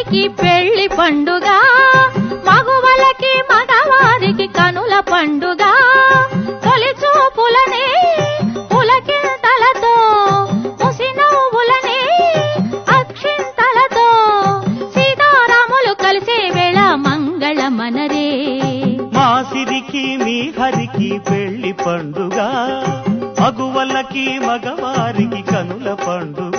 హరికి పెళ్లి పండుగ మగువలకి మగవారికి కనుల పండుగ తొలి చూపులనే పులకింతలతో ముసినవ్వులనే అక్షింతలతో సీతారాములు కలిసే వేళ మంగళ మనరే మా సిరికి మీ హరికి పెళ్లి పండుగ మగువలకి మగవారికి కనుల పండుగ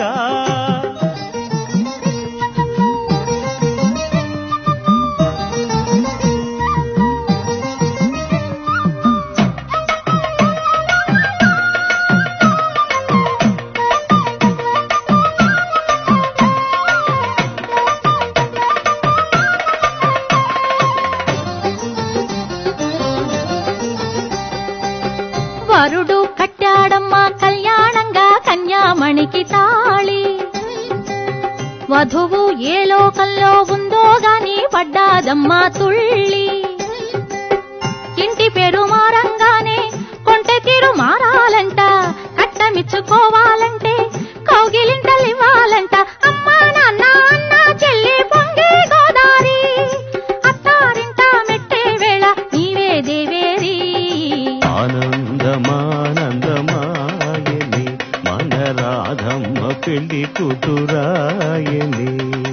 వరుడు కట్టాడమ్మా కళ్యాణంగా కన్యామణికి తాళి వధువు ఏ లోకంలో ఉందో గాని పడ్డాదమ్మా తుళ్ళి ఇంటి పేరు మారంగానే కొంటె తీరు మారాలంట కట్టమిచ్చుకోవాలంటే కౌగిలింతలివ్వాలంట అమ్మా నాన్న అన్న చెల్లి పొంగి గోదారి అత్తారింట మెట్టే వేళ నీవే దేవేరి ఆనందమానందమాయని మన రాధమ్మ పెళ్లి కూతురాయని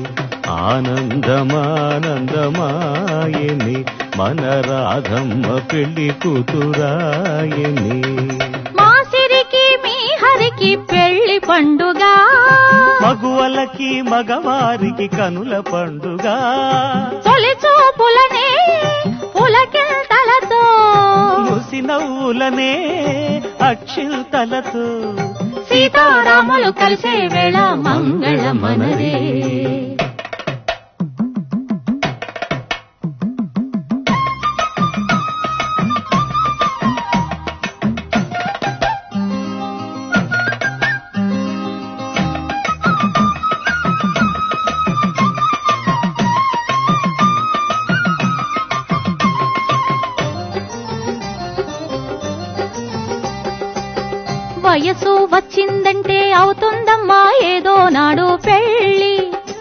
ఆనందమానందమాయని మన రాధమ్మ పెళ్లి కూతురాయని మా సిరికి మీ హరికి పెళ్లి పండుగ మగువలకి మగవారికి కనుల పండుగ తొలి చూపులనే పులకింతలతో ముసి నవ్వులనే అక్షిల్తలతో సీతారాములు కలిసే వేళ మంగళ మనరే వయసు వచ్చిందంటే అవుతుందమ్మా ఏదో నాడు పెళ్ళి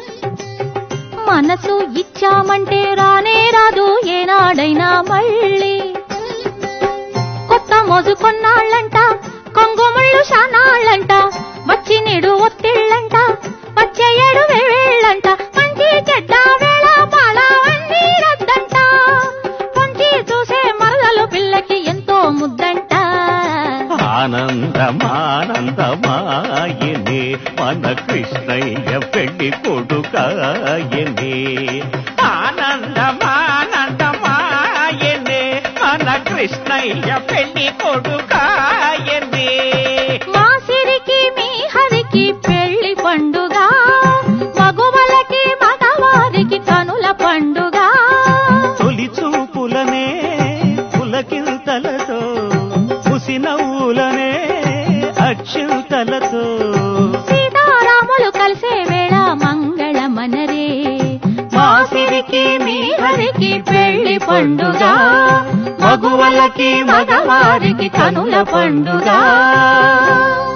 మనసు ఇచ్చామంటే రానే రాదు ఏనాడైనా మళ్ళీ కొత్త మోజు కొన్నాళ్ళంట కొంగుముళ్ళు శానాళ్ళంట వచ్చి నిడు ఒత్తిళ్ళంట వచ్చే ఏడు వేళ్ళంట మంచి చెడ్డ వేళ పాడ అన్నీ రద్దంట పొంచి చూసే మరదలు పిల్లకి ఎంతో ముద్దంట ఆనందమానందమాయనే మన కృష్ణయ్య పెళ్లి కొడుకాయనే ఆనందమానందమాయనే మన కృష్ణయ్య పెళ్లి కొడుకాయనే మా సిరికి మీ హరికి పెళ్లి పండుగ మగువలకి మగవారికి కనుల పండుగ తొలి చూపులనే పులకింతలతో ముసి నవ్వులనే అక్షింతలతో సీతారాములు కలిసే వేళ మంగళ మనరే మా సిరికి మీ హరికి పెళ్లి పండుగ మగువలకి మగవారికి కనుల పండుగ